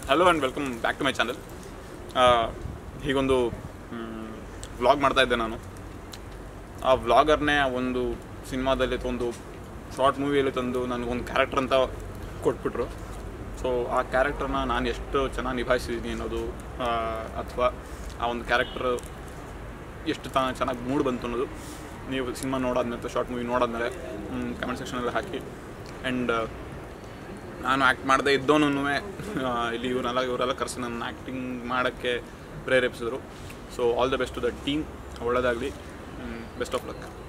hello and welcome back to my channel ಹೀಗೊಂದು vlog ಮಾಡ್ತಾ ಇದ್ದೆ ನಾನು ಆ ವ್ಲಾಗರ್ನೇ ಒಂದು ಸಿನಿಮಾದಲ್ಲಿ ಒಂದು ಶಾರ್ಟ್ ಮೂವಿಯಲ್ಲಿ ತಂದು ನನಗೊಂದು ಕ್ಯಾರೆಕ್ಟರ್ ಅಂತ ಕೊಟ್ಬಿಟ್ರು ಸೊ ಆ ಕ್ಯಾರೆಕ್ಟರ್ನ ನಾನು ಎಷ್ಟು ಚೆನ್ನಾಗಿ ನಿಭಾಯಿಸಿದ್ದೀನಿ ಅನ್ನೋದು ಅಥವಾ ಆ ಒಂದು ಕ್ಯಾರೆಕ್ಟರ್ ಎಷ್ಟು ತ ಚೆನ್ನಾಗಿ ಮೂಡ್ ಬಂತು ಅನ್ನೋದು ನೀವು ಸಿನಿಮಾ ನೋಡಾದ್ಮೇಲೆ ಅಥವಾ ಶಾರ್ಟ್ ಮೂವಿ ನೋಡಾದ್ಮೇಲೆ ಕಮೆಂಟ್ ಸೆಕ್ಷನಲ್ಲಿ ಹಾಕಿ ಆ್ಯಂಡ್ ನಾನು ಆ್ಯಕ್ಟ್ ಮಾಡದೇ ಇದ್ದೋನು ಇಲ್ಲಿ ಇವರೆಲ್ಲ ಇವರೆಲ್ಲ ಕರೆಸಿ ನನ್ನ ಆ್ಯಕ್ಟಿಂಗ್ ಮಾಡೋಕ್ಕೆ ಪ್ರೇರೇಪಿಸಿದ್ರು so all the best to the team ಒಳ್ಳೆಯದಾಗಲಿ ಬೆಸ್ಟ್ ಆಫ್ ಲಕ್